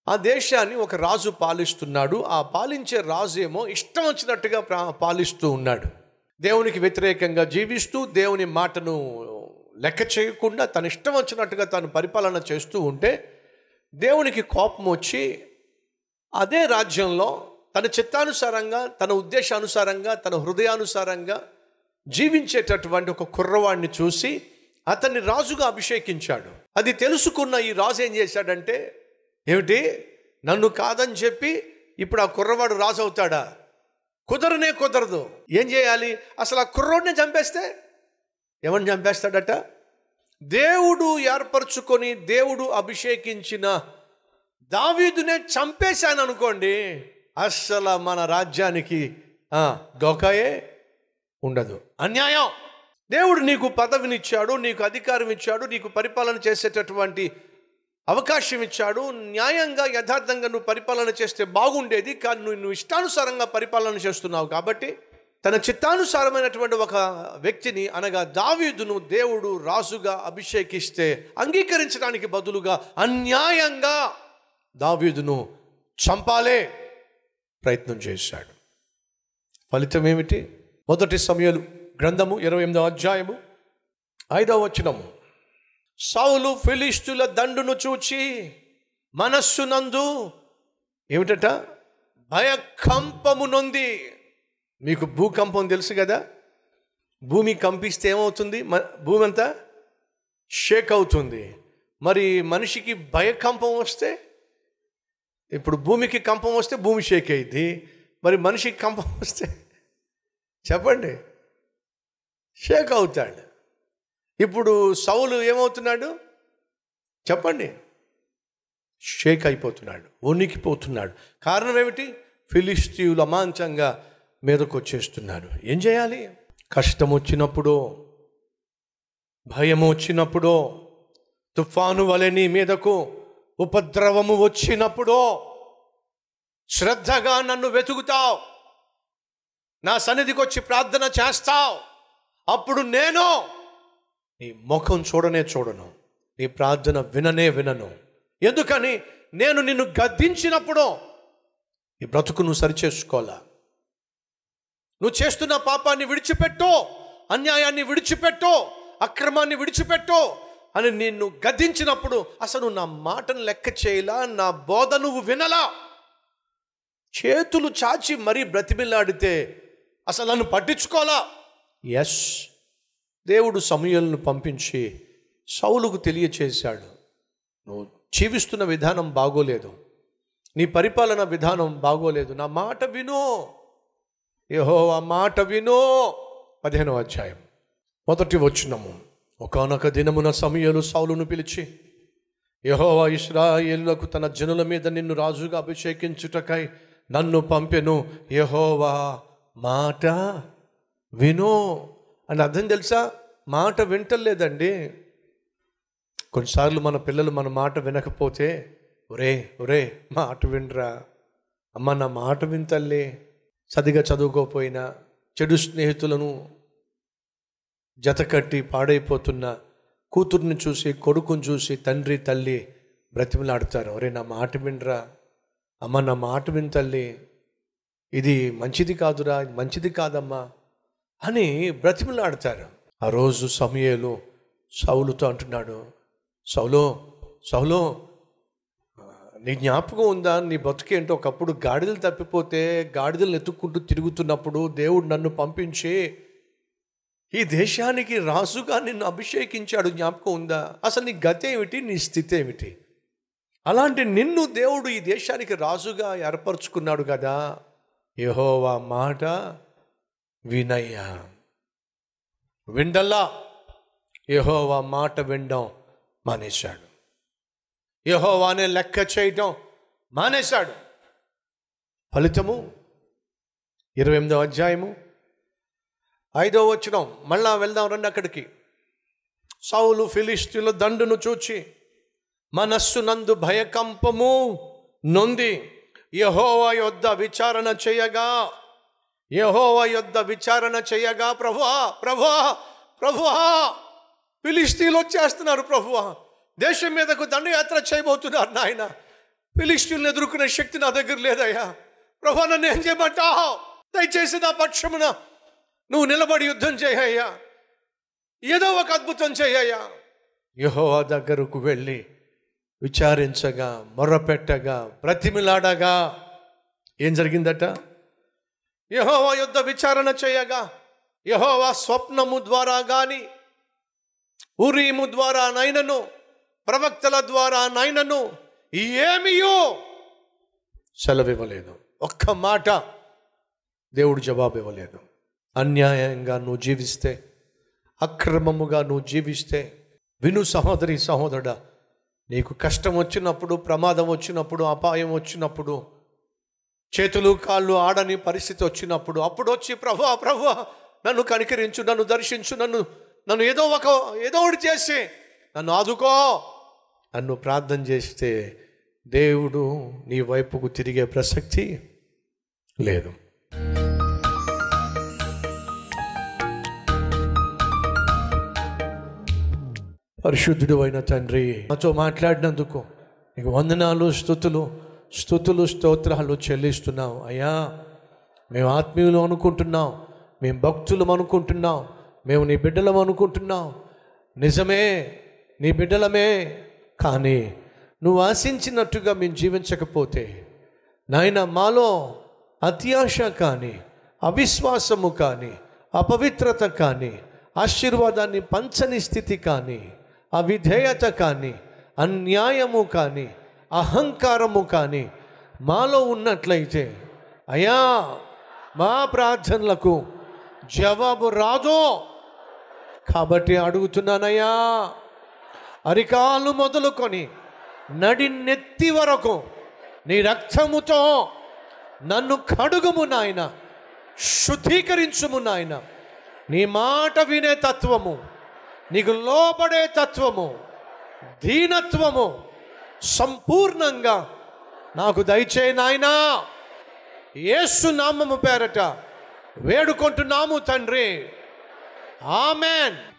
ఆ దేశాన్ని ఒక రాజు పాలిస్తున్నాడు ఆ పాలించే రాజు ఏమో ఇష్టం వచ్చినట్టుగా ప్రా- పాలిస్తూ ఉన్నాడు దేవునికి వ్యతిరేకంగా జీవిస్తూ దేవుని మాటను లెక్క చేయకుండా తన ఇష్టం వచ్చినట్టుగా తాను పరిపాలన చేస్తూ ఉంటే దేవునికి కోపం వచ్చి అదే రాజ్యంలో తన చిత్తానుసారంగా తన ఉద్దేశానుసారంగా తన హృదయానుసారంగా జీవించేటటువంటి ఒక కుర్రవాడిని చూసి అతన్ని రాజుగా అభిషేకించాడు అది తెలుసుకున్న ఈ రాజు ఏం చేశాడంటే ఏమిటి నన్ను కాదని చెప్పి ఇప్పుడు ఆ కుర్రవాడు రాజు అవుతాడా కుదరనే కుదరదు ఏం చేయాలి అసలు ఆ కుర్రోడిని చంపేస్తే ఎవరిని చంపేస్తాడట దేవుడు ఏర్పరచుకొని దేవుడు అభిషేకించిన దావీదునే చంపేశాను అనుకోండి అస్సలు మన రాజ్యానికి ఆ, డోకాయే ఉండదు అన్యాయం దేవుడు నీకు పదవినిచ్చాడు నీకు అధికారం ఇచ్చాడు నీకు పరిపాలన చేసేటటువంటి అవకాశం ఇచ్చాడు న్యాయంగా యథార్థంగా నువ్వు పరిపాలన చేస్తే బాగుండేది కానీ నువ్వు నువ్వు ఇష్టానుసారంగా పరిపాలన చేస్తున్నావు కాబట్టి తన చిత్తానుసారమైనటువంటి ఒక వ్యక్తిని అనగా దావీదును దేవుడు రాజుగా అభిషేకిస్తే అంగీకరించడానికి బదులుగా అన్యాయంగా దావీదును చంపాలే ప్రయత్నం చేశాడు ఫలితం ఏమిటి మొదటి సమయాలు గ్రంథము ఇరవై ఎనిమిదో అధ్యాయము ఐదవ వచనము సౌలు ఫిలిస్టుల దండును చూచి మనస్సునందు ఏమిటట భయకంపము నొంది మీకు భూకంపం తెలుసు కదా భూమి కంపిస్తే ఏమవుతుంది మ- భూమి అంతా షేక్ అవుతుంది మరి మనిషికి భయకంపం వస్తే ఇప్పుడు భూమికి కంపం వస్తే భూమి షేక్ అయింది మరి మనిషికి కంపం వస్తే చెప్పండి షేక్ అవుతాడు ఇప్పుడు సౌలు ఏమవుతున్నాడు చెప్పండి షేక్ అయిపోతున్నాడు వణికిపోతున్నాడు కారణం ఏమిటి ఫిలిస్తీయులు అమాంతంగా మీదకు వచ్చేస్తున్నారు ఏం చేయాలి కష్టం వచ్చినప్పుడు భయం వచ్చినప్పుడు తుఫాను వలె నీ మీదకు ఉపద్రవము వచ్చినప్పుడు శ్రద్ధగా నన్ను వెతుకుతావు నా సన్నిధికి వచ్చి ప్రార్థన చేస్తావు అప్పుడు నేను నీ ముఖం చూడనే చూడను నీ ప్రార్థన విననే వినను ఎందుకని నేను నిన్ను గద్దించినప్పుడు ఈ బ్రతుకు నువ్వు సరిచేసుకోవాలా నువ్వు చేస్తున్న పాపాన్ని విడిచిపెట్టు అన్యాయాన్ని విడిచిపెట్టు అక్రమాన్ని విడిచిపెట్టు అని నిన్ను గద్దించినప్పుడు అసలు నా మాటను లెక్క చేయలా నా బోధ నువ్వు వినలా చేతులు చాచి మరీ బ్రతిమిల్లాడితే అసలు నన్ను పట్టించుకోలా ఎస్ దేవుడు సమయాలను పంపించి సౌలుకు తెలియచేశాడు నువ్వు జీవిస్తున్న విధానం బాగోలేదు నీ పరిపాలన విధానం బాగోలేదు నా మాట విను యహో ఆ మాట విను పదిహేనవ అధ్యాయం మొదటి వచ్చినము ఒకనొక దినమున సమయలు సౌలును పిలిచి యహోవా ఇస్రాయేలులకు తన జనుల మీద నిన్ను రాజుగా అభిషేకించుటకై నన్ను పంపెను యహోవా మాట విను అని అర్థం తెలుసా మాట వింటలేదండి కొన్నిసార్లు మన పిల్లలు మన మాట వినకపోతే ఒరే ఒరే మాట వినరా అమ్మ నా మాట వింతల్లే సరిగా చదువుకోపోయినా చెడు స్నేహితులను జతకట్టి పాడైపోతున్న కూతుర్ని చూసి కొడుకుని చూసి తండ్రి తల్లి బ్రతిమలాడతారు ఒరే నా మాట వినరా అమ్మ నా మాట విని తల్లి ఇది మంచిది కాదురా ఇది మంచిది కాదమ్మా అని బ్రతిమలాడతారు ఆ రోజు సమయలు సౌలుతో అంటున్నాడు సౌలో సౌలో నీ జ్ఞాపకం ఉందా నీ బతుకేంటో ఒకప్పుడు గాడిదలు తప్పిపోతే గాడిదలు ఎత్తుక్కుంటూ తిరుగుతున్నప్పుడు దేవుడు నన్ను పంపించి ఈ దేశానికి రాజుగా నిన్ను అభిషేకించాడు జ్ఞాపకం ఉందా అసలు నీ గతి ఏమిటి నీ స్థితి ఏమిటి అలాంటి నిన్ను దేవుడు ఈ దేశానికి రాజుగా ఏర్పరచుకున్నాడు కదా యెహోవా మాట వినయ్యా విండల్లా యెహోవా మాట వినడం మానేశాడు యెహోవానే లెక్క చేయటం మానేశాడు ఫలితము ఇరవై ఎనిమిదవ అధ్యాయము ఐదో వచ్చినం మళ్ళా వెళ్దాం రండి అక్కడికి సౌలు ఫిలిస్తీన్ల దండును చూచి మనస్సునందు భయకంపము నొంది యహోవా యొద్ద విచారణ చేయగా యహోవా యొద్ద విచారణ చేయగా ప్రభువా ప్రభువా ప్రభువా ఫిలిస్తీన్లు వచ్చేస్తున్నారు ప్రభువా దేశం మీదకు దండయాత్ర చేయబోతున్నారు నాయన ఫిలిస్టీన్లు ఎదుర్కొనే శక్తి నా దగ్గర లేదయ్యా ప్రభా నన్ను ఏం చేయమంటావు దయచేసి నా పక్షమున నువ్వు నిలబడి యుద్ధం చేయయ్యా ఏదో ఒక అద్భుతం చేయయ్యా యెహోవా దగ్గరకు వెళ్ళి విచారించగా మొర్రపెట్టగా బ్రతిమిలాడగా ఏం జరిగిందట యహోవా యుద్ధ విచారణ చేయగా యహోవా స్వప్నము ద్వారా గాని ఉరీము ద్వారా నైనను ప్రవక్తల ద్వారా నైనను ఏమియో సెలవివ్వలేదు ఒక్క మాట దేవుడు జవాబు ఇవ్వలేదు అన్యాయంగా నువ్వు జీవిస్తే అక్రమముగా నువ్వు జీవిస్తే విను సహోదరి సహోదరుడా నీకు కష్టం వచ్చినప్పుడు ప్రమాదం వచ్చినప్పుడు అపాయం వచ్చినప్పుడు చేతులు కాళ్ళు ఆడని పరిస్థితి వచ్చినప్పుడు అప్పుడు వచ్చి ప్రభు ప్రభు నన్ను కనికరించు నన్ను దర్శించు నన్ను నన్ను ఏదో ఒక ఏదో ఒకటి చేసి నన్ను ఆదుకో నన్ను ప్రార్థన చేస్తే దేవుడు నీ వైపుకు తిరిగే ప్రసక్తి లేదు పరిశుద్ధుడు అయిన తండ్రి నాతో మాట్లాడినందుకు నీకు వందనాలు స్థుతులు స్థుతులు స్తోత్రాలు చెల్లిస్తున్నాం అయ్యా మేము ఆత్మీయులు అనుకుంటున్నాం మేము భక్తులం అనుకుంటున్నాం మేము నీ బిడ్డలం అనుకుంటున్నాం నిజమే నీ బిడ్డలమే కానీ నువ్వు ఆశించినట్టుగా మేము జీవించకపోతే నాయన మాలో అత్యాశ కానీ అవిశ్వాసము కానీ అపవిత్రత కానీ ఆశీర్వాదాన్ని పంచని స్థితి కానీ అవిధేయత కానీ అన్యాయము కానీ అహంకారము కానీ మాలో ఉన్నట్లయితే అయ్యా మా ప్రార్థనలకు జవాబు రాదో కాబట్టి అడుగుతున్నానయ్యా అరికాలు మొదలుకొని నడి నెత్తి వరకు నీ రక్తముతో నన్ను కడుగుము నాయన శుద్ధీకరించుము నాయన నీ మాట వినే తత్వము నీకు లోబడే తత్వము దీనత్వము సంపూర్ణంగా నాకు దయచేయి నాయనా యేసు నామము పేరట వేడుకుంటున్నాము తండ్రి ఆమెన్